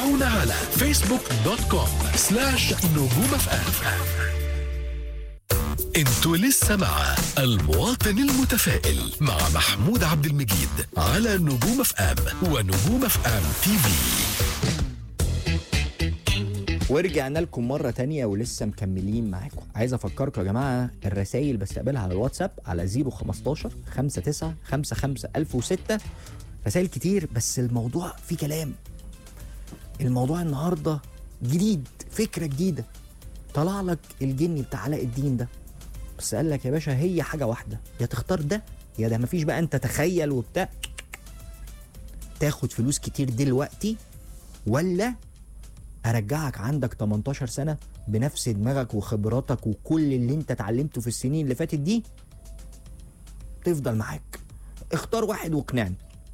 تابعونا على فيسبوك دوت كوم سلاش نجوم اف ام انتوا لسه مع المواطن المتفائل مع محمود عبد المجيد على نجوم اف ام ونجوم اف ام تي في ورجعنا لكم مرة تانية ولسه مكملين معاكم عايز افكركم يا جماعة الرسائل بستقبلها على الواتساب على 015 59 55 1006 رسائل كتير بس الموضوع فيه كلام الموضوع النهاردة جديد فكرة جديدة طلع لك الجني بتاع علاء الدين ده بس قال لك يا باشا هي حاجة واحدة يا تختار ده يا ده مفيش بقى انت تخيل وبتاع تاخد فلوس كتير دلوقتي ولا ارجعك عندك 18 سنه بنفس دماغك وخبراتك وكل اللي انت اتعلمته في السنين اللي فاتت دي تفضل معاك اختار واحد واقنعني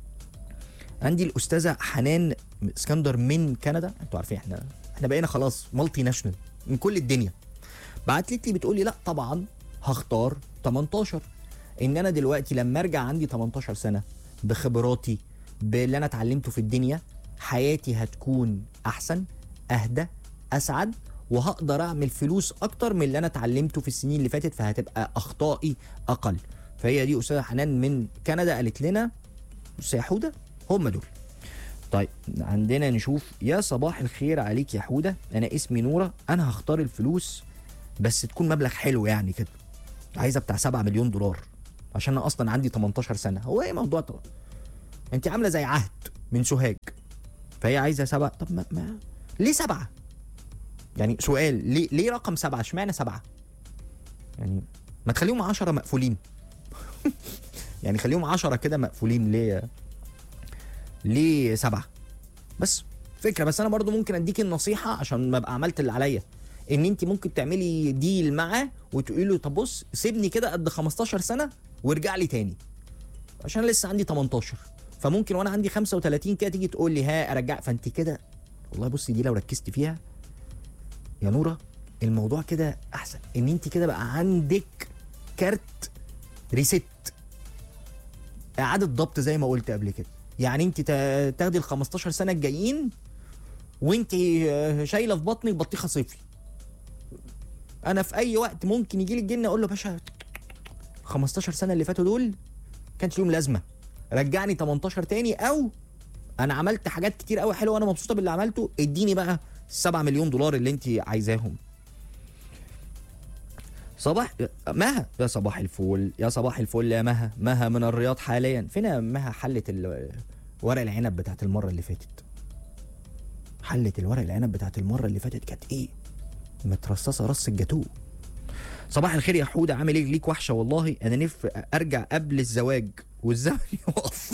عندي الاستاذه حنان اسكندر من كندا انتوا عارفين احنا احنا بقينا خلاص مالتي ناشونال من كل الدنيا بعتلت لي بتقول لي لا طبعا هختار 18 ان انا دلوقتي لما ارجع عندي 18 سنه بخبراتي باللي انا اتعلمته في الدنيا حياتي هتكون احسن اهدى اسعد وهقدر اعمل فلوس اكتر من اللي انا اتعلمته في السنين اللي فاتت فهتبقى اخطائي اقل فهي دي استاذه حنان من كندا قالت لنا بص يا حوده هم دول طيب عندنا نشوف يا صباح الخير عليك يا حوده انا اسمي نوره انا هختار الفلوس بس تكون مبلغ حلو يعني كده عايزه بتاع 7 مليون دولار عشان انا اصلا عندي 18 سنه هو ايه موضوع طبعا انت عامله زي عهد من سوهاج فهي عايزه سبعه طب ما, ما ليه سبعه؟ يعني سؤال ليه ليه رقم سبعه؟ اشمعنى سبعه؟ يعني ما تخليهم عشرة مقفولين يعني خليهم عشرة كده مقفولين ليه ليه سبعه؟ بس فكره بس انا برضو ممكن اديك النصيحه عشان ما ابقى عملت اللي عليا ان انت ممكن تعملي ديل معاه وتقولي له طب بص سيبني كده قد 15 سنه وارجع لي تاني عشان لسه عندي 18 فممكن وانا عندي 35 كده تيجي تقول لي ها ارجع فانت كده والله بصي دي لو ركزت فيها يا نوره الموضوع كده احسن ان انت كده بقى عندك كارت ريست اعاده ضبط زي ما قلت قبل كده يعني انت تا- تاخدي ال 15 سنه الجايين وانت شايله في بطنك بطيخه صيفي انا في اي وقت ممكن يجي لي الجن اقول له باشا 15 سنه اللي فاتوا دول كانش ليهم لازمه رجعني 18 تاني او انا عملت حاجات كتير قوي حلوه وانا مبسوطه باللي عملته اديني بقى 7 مليون دولار اللي انت عايزاهم صباح مها يا صباح الفل يا صباح الفل يا مها مها من الرياض حاليا فين يا مها حلت ال- ورق العنب بتاعت المره اللي فاتت حلت الورق العنب بتاعت المره اللي فاتت كانت ايه مترصصه رص الجاتوه صباح الخير يا حوده عامل ايه ليك وحشه والله انا نف ارجع قبل الزواج والزمن يقف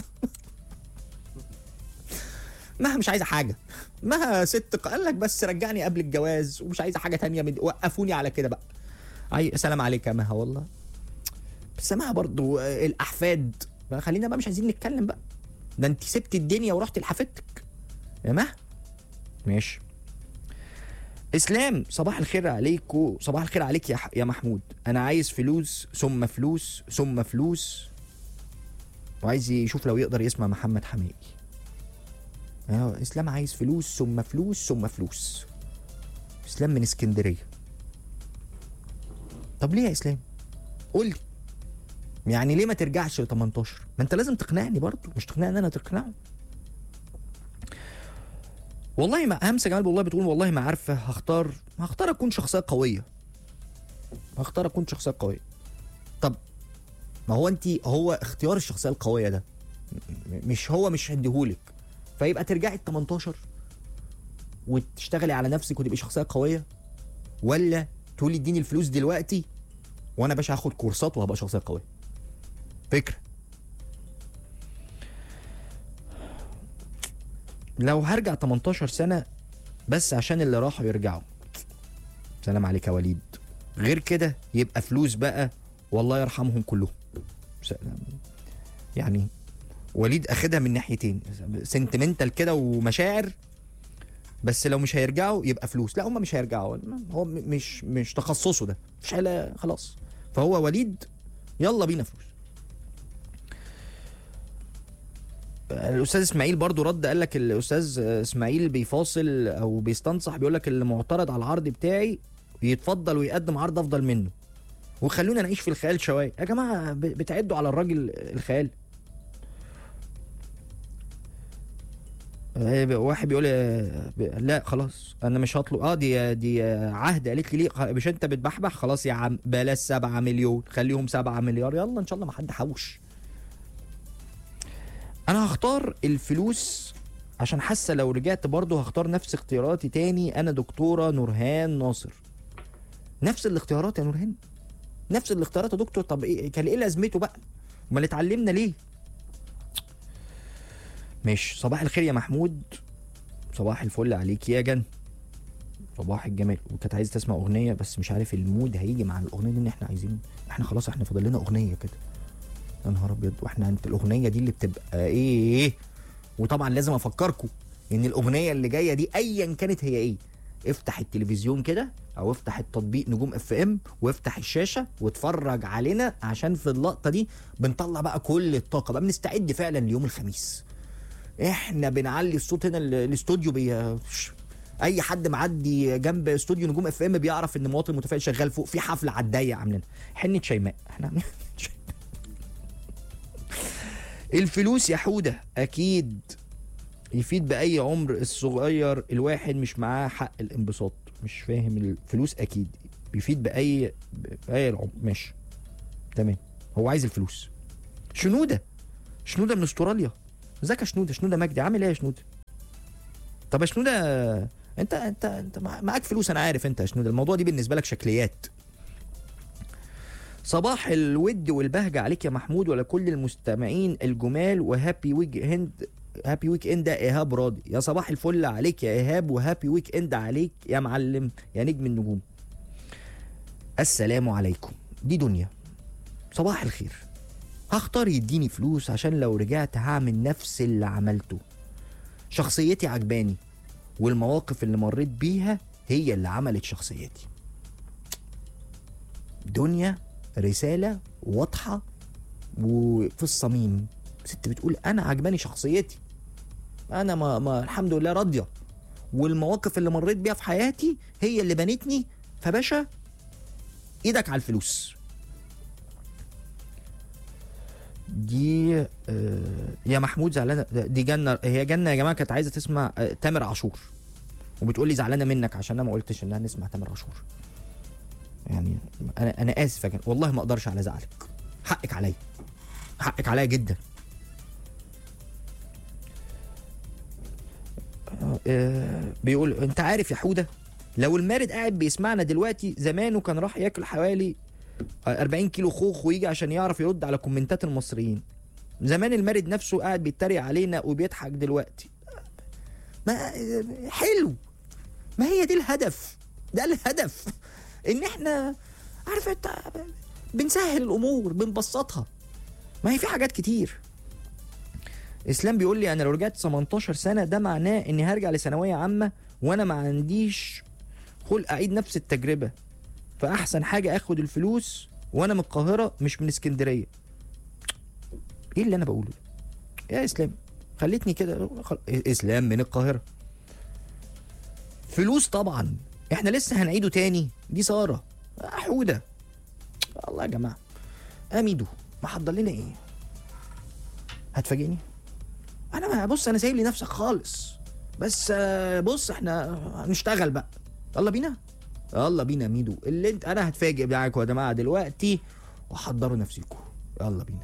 مها مش عايزه حاجه مها ست قال لك بس رجعني قبل الجواز ومش عايزه حاجه تانية من وقفوني على كده بقى عي... سلام عليك يا مها والله بس مها برضو آه، الاحفاد بقى خلينا بقى مش عايزين نتكلم بقى ده انت سبت الدنيا ورحت لحفيدتك يا مها ماشي اسلام صباح الخير عليكم صباح الخير عليك يا ح- يا محمود انا عايز فلوس ثم فلوس ثم فلوس وعايز يشوف لو يقدر يسمع محمد حمائي اه اسلام عايز فلوس ثم فلوس ثم فلوس اسلام من اسكندريه طب ليه يا اسلام قول لي يعني ليه ما ترجعش ل 18 ما انت لازم تقنعني برضه مش تقنعني انا تقنعه والله ما همسه جمال والله بتقول والله ما عارفه هختار هختار اكون شخصيه قويه هختار اكون شخصيه قويه طب ما هو انت هو اختيار الشخصيه القويه ده م- مش هو مش هديهولك فيبقى ترجعي ال 18 وتشتغلي على نفسك وتبقي شخصيه قويه ولا تقولي اديني الفلوس دلوقتي وانا باشا هاخد كورسات وهبقى شخصيه قويه فكره لو هرجع 18 سنه بس عشان اللي راحوا يرجعوا سلام عليك يا وليد غير كده يبقى فلوس بقى والله يرحمهم كلهم سلام. يعني وليد اخدها من ناحيتين سنتمنتال كده ومشاعر بس لو مش هيرجعوا يبقى فلوس لا هم مش هيرجعوا هو م- مش مش تخصصه ده مش حاله خلاص فهو وليد يلا بينا فلوس الاستاذ اسماعيل برضو رد قال لك الاستاذ اسماعيل بيفاصل او بيستنصح بيقول لك اللي معترض على العرض بتاعي يتفضل ويقدم عرض افضل منه وخلونا نعيش في الخيال شويه يا جماعه ب- بتعدوا على الراجل الخيال آه، واحد بيقول آه، ب- لا خلاص انا مش هطلب اه دي دي آه، عهد قالت لي ليه خ- مش انت بتبحبح خلاص يا عم بلاش 7 مليون خليهم 7 مليار يلا ان شاء الله ما حد حوش انا هختار الفلوس عشان حاسه لو رجعت برضه هختار نفس اختياراتي تاني انا دكتوره نورهان ناصر نفس الاختيارات يا نورهان نفس الاختيارات يا دكتور طب ايه كان ايه لازمته بقى امال اتعلمنا ليه ماشي صباح الخير يا محمود صباح الفل عليك يا جن صباح الجمال وكانت عايزه تسمع اغنيه بس مش عارف المود هيجي مع الاغنيه دي ان احنا عايزين احنا خلاص احنا فاضل لنا اغنيه كده يا نهار ابيض واحنا انت الاغنيه دي اللي بتبقى ايه وطبعا لازم افكركم ان الاغنيه اللي جايه دي ايا كانت هي ايه افتح التلفزيون كده او افتح التطبيق نجوم اف ام وافتح الشاشه واتفرج علينا عشان في اللقطه دي بنطلع بقى كل الطاقه بقى بنستعد فعلا ليوم الخميس احنا بنعلي الصوت هنا ال- الاستوديو بي اي حد معدي جنب استوديو نجوم اف ام بيعرف ان مواطن متفائل شغال فوق في حفله على الضيق عاملينها حنه شيماء احنا عاملين الفلوس يا حوده اكيد يفيد باي عمر الصغير الواحد مش معاه حق الانبساط مش فاهم الفلوس اكيد بيفيد باي باي العمر ماشي تمام هو عايز الفلوس شنوده شنوده من استراليا ازيك يا شنوده شنوده مجدي عامل ايه يا شنوده طب يا شنوده انت انت انت مع- معاك فلوس انا عارف انت يا شنوده الموضوع دي بالنسبه لك شكليات صباح الود والبهجة عليك يا محمود ولكل المستمعين الجمال وهابي ويك اند هابي ويك اند يا ايهاب راضي يا صباح الفل عليك يا ايهاب وهابي ويك اند عليك يا معلم يا نجم النجوم السلام عليكم دي دنيا صباح الخير هختار يديني فلوس عشان لو رجعت هعمل نفس اللي عملته شخصيتي عجباني والمواقف اللي مريت بيها هي اللي عملت شخصيتي دنيا رسالة واضحة وفي الصميم ست بتقول أنا عجباني شخصيتي أنا ما, ما الحمد لله راضية والمواقف اللي مريت بيها في حياتي هي اللي بنتني فباشا إيدك على الفلوس دي آه، يا محمود زعلانه دي جنه هي جنه يا جماعه كانت عايزه تسمع آه، تامر عاشور وبتقول لي زعلانه منك عشان انا ما قلتش انها نسمع تامر عاشور يعني انا انا اسف يا جنة. والله ما اقدرش على زعلك حقك عليا حقك عليا جدا آه، آه، بيقول انت عارف يا حوده لو المارد قاعد بيسمعنا دلوقتي زمانه كان راح ياكل حوالي 40 كيلو خوخ ويجي عشان يعرف يرد على كومنتات المصريين زمان المارد نفسه قاعد بيتريق علينا وبيضحك دلوقتي ما حلو ما هي دي الهدف ده الهدف ان احنا عارف انت بنسهل الامور بنبسطها ما هي في حاجات كتير اسلام بيقول لي انا لو رجعت 18 سنه ده معناه اني هرجع لثانويه عامه وانا ما عنديش خلق اعيد نفس التجربه فاحسن حاجه اخد الفلوس وانا من القاهره مش من اسكندريه ايه اللي انا بقوله ده؟ يا اسلام خلتني كده خل... اسلام من القاهره فلوس طبعا احنا لسه هنعيده تاني دي ساره حوده الله يا جماعه اميدو محضر لنا ايه هتفاجئني انا ما بص انا سايب لي نفسك خالص بس آه، بص احنا هنشتغل بقى يلا بينا يلا بينا ميدو اللي انت انا هتفاجئ معاكم يا جماعه دلوقتي وحضروا نفسيكم يلا بينا